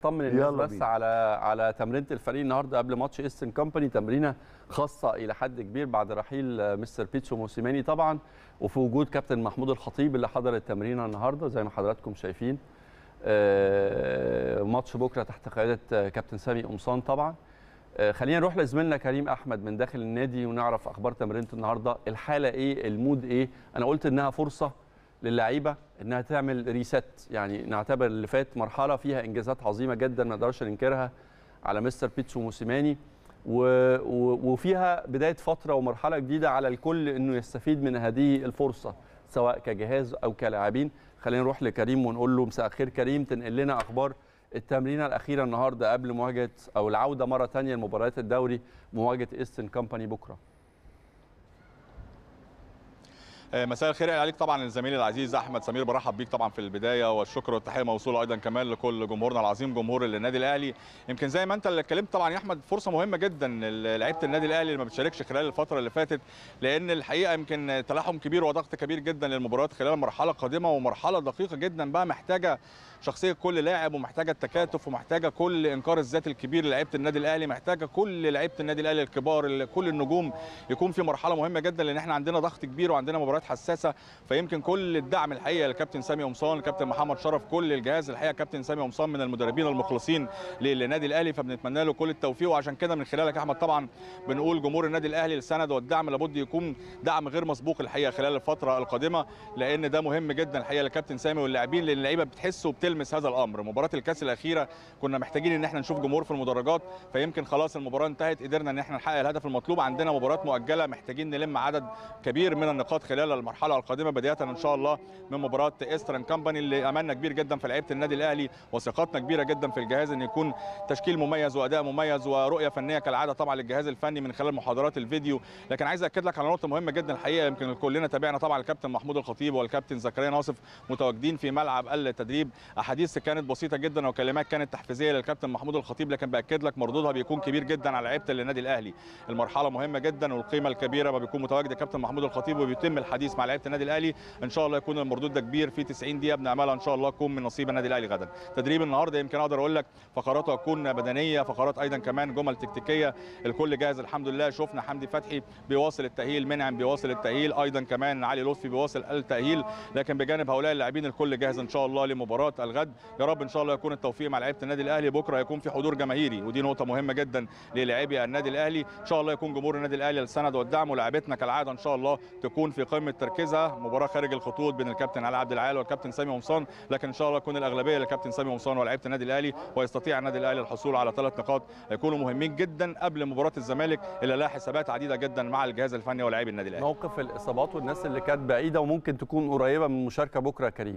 طمن الناس يلا بس بينا. على على تمرينه الفريق النهارده قبل ماتش ايسترن كومباني تمرينه خاصه الى حد كبير بعد رحيل آه، مستر بيتسو موسيماني طبعا وفي وجود كابتن محمود الخطيب اللي حضر التمرينه النهارده زي ما حضراتكم شايفين آه، ماتش بكره تحت قياده آه، كابتن سامي قمصان طبعا آه، خلينا نروح لزميلنا كريم احمد من داخل النادي ونعرف اخبار تمرينه النهارده الحاله ايه المود ايه انا قلت انها فرصه للعيبه انها تعمل ريست يعني نعتبر اللي فات مرحله فيها انجازات عظيمه جدا ما نقدرش ننكرها على مستر بيتسو موسيماني و... و... وفيها بدايه فتره ومرحله جديده على الكل انه يستفيد من هذه الفرصه سواء كجهاز او كلاعبين خلينا نروح لكريم ونقول له مساء الخير كريم تنقل لنا اخبار التمرينه الاخيره النهارده قبل مواجهه او العوده مره ثانيه لمباريات الدوري مواجهه ايسترن كومباني بكره آه، مساء الخير عليك طبعا الزميل العزيز احمد سمير برحب بيك طبعا في البدايه والشكر والتحيه موصوله ايضا كمان لكل جمهورنا العظيم جمهور النادي الاهلي يمكن زي ما انت اللي اتكلمت طبعا يا احمد فرصه مهمه جدا لعيبه النادي الاهلي اللي ما بتشاركش خلال الفتره اللي فاتت لان الحقيقه يمكن تلاحم كبير وضغط كبير جدا للمباريات خلال مرحله قادمه ومرحله دقيقه جدا بقى محتاجه شخصيه كل لاعب ومحتاجه التكاتف ومحتاجه كل انكار الذات الكبير لعيبه النادي الاهلي محتاجه كل لعيبه النادي الاهلي الكبار كل النجوم يكون في مرحله مهمه جدا لان احنا عندنا ضغط كبير وعندنا مباريات حساسه فيمكن كل الدعم الحقيقه للكابتن سامي قمصان الكابتن محمد شرف كل الجهاز الحقيقه كابتن سامي قمصان من المدربين المخلصين للنادي الاهلي فبنتمنى له كل التوفيق وعشان كده من خلالك يا احمد طبعا بنقول جمهور النادي الاهلي السند والدعم لابد يكون دعم غير مسبوق الحقيقه خلال الفتره القادمه لان ده مهم جدا الحقيقه للكابتن سامي واللاعبين لان اللعيبه بتحس وبتلمس هذا الامر مباراه الكاس الاخيره كنا محتاجين ان احنا نشوف جمهور في المدرجات فيمكن خلاص المباراه انتهت قدرنا ان احنا نحقق الهدف المطلوب عندنا مباريات مؤجله محتاجين نلم عدد كبير من النقاط خلال المرحله القادمه بدايه ان شاء الله من مباراه ايسترن كامباني اللي املنا كبير جدا في لعيبه النادي الاهلي وثقتنا كبيره جدا في الجهاز ان يكون تشكيل مميز واداء مميز ورؤيه فنيه كالعاده طبعا للجهاز الفني من خلال محاضرات الفيديو لكن عايز اكد لك على نقطه مهمه جدا الحقيقه يمكن كلنا تابعنا طبعا الكابتن محمود الخطيب والكابتن زكريا ناصف متواجدين في ملعب التدريب احاديث كانت بسيطه جدا وكلمات كانت تحفيزيه للكابتن محمود الخطيب لكن باكد لك مردودها بيكون كبير جدا على لعيبه النادي الاهلي المرحله مهمه جدا والقيمه الكبيره ما بيكون متواجد الكابتن محمود الخطيب وبيتم الحديث مع لعيبه النادي الاهلي ان شاء الله يكون المردود ده كبير في 90 دقيقه بنعملها ان شاء الله تكون من نصيب النادي الاهلي غدا تدريب النهارده يمكن اقدر اقول لك فقراته هتكون بدنيه فقرات ايضا كمان جمل تكتيكيه الكل جاهز الحمد لله شفنا حمدي فتحي بيواصل التاهيل منعم بيواصل التاهيل ايضا كمان علي لطفي بيواصل التاهيل لكن بجانب هؤلاء اللاعبين الكل جاهز ان شاء الله لمباراه الغد يا رب ان شاء الله يكون التوفيق مع لعيبه النادي الاهلي بكره يكون في حضور جماهيري ودي نقطه مهمه جدا للاعبي النادي الاهلي ان شاء الله يكون جمهور النادي الاهلي السند والدعم ولاعبتنا كالعاده ان شاء الله تكون في قمه تركيزها مباراه خارج الخطوط بين الكابتن علي عبد العال والكابتن سامي قمصان لكن ان شاء الله تكون الاغلبيه للكابتن سامي قمصان ولاعيبه النادي الاهلي ويستطيع النادي الاهلي الحصول على ثلاث نقاط يكونوا مهمين جدا قبل مباراه الزمالك اللي لها حسابات عديده جدا مع الجهاز الفني ولاعبي النادي الاهلي موقف الاصابات والناس اللي كانت بعيده وممكن تكون قريبه من المشاركه بكره يا كريم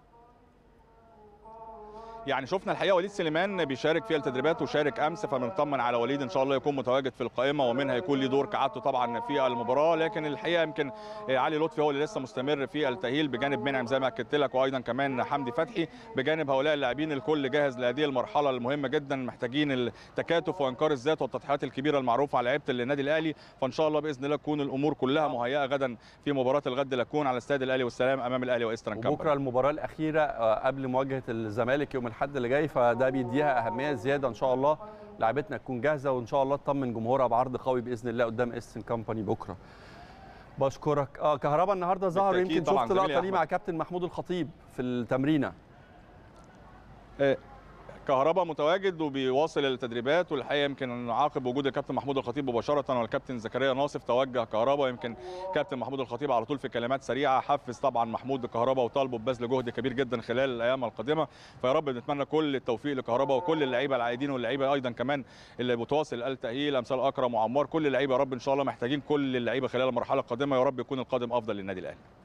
يعني شفنا الحقيقه وليد سليمان بيشارك في التدريبات وشارك امس فبنطمن على وليد ان شاء الله يكون متواجد في القائمه ومنها يكون له دور كعادته طبعا في المباراه لكن الحقيقه يمكن علي لطفي هو اللي لسه مستمر في التاهيل بجانب منعم زي ما اكدت لك وايضا كمان حمدي فتحي بجانب هؤلاء اللاعبين الكل جاهز لهذه المرحله المهمه جدا محتاجين التكاتف وانكار الذات والتضحيات الكبيره المعروفه على لعيبه النادي الاهلي فان شاء الله باذن الله تكون الامور كلها مهيئه غدا في مباراه الغد اللي تكون على استاد الاهلي والسلام امام الاهلي وايسترن كامباني وبكره المباراه الاخيره آه، قبل مواجهه الزمالك يوم الاحد اللي جاي فده بيديها اهميه زياده ان شاء الله لعبتنا تكون جاهزه وان شاء الله تطمن جمهورها بعرض قوي باذن الله قدام ايسترن كامباني بكره بشكرك اه كهربا النهارده ظهر بالتأكيد يمكن طبعاً شفت زميلي لقطه ليه أحمد. مع كابتن محمود الخطيب في التمرينه كهربا متواجد وبيواصل التدريبات والحقيقه يمكن عقب وجود الكابتن محمود الخطيب مباشره والكابتن زكريا ناصف توجه كهربا يمكن كابتن محمود الخطيب على طول في كلمات سريعه حفز طبعا محمود كهربا وطالبه ببذل جهد كبير جدا خلال الايام القادمه فيا رب نتمنى كل التوفيق لكهربا وكل اللعيبه العائدين واللعيبه ايضا كمان اللي بتواصل التاهيل امثال اكرم وعمار كل اللعيبه يا رب ان شاء الله محتاجين كل اللعيبه خلال المرحله القادمه يا رب يكون القادم افضل للنادي الاهلي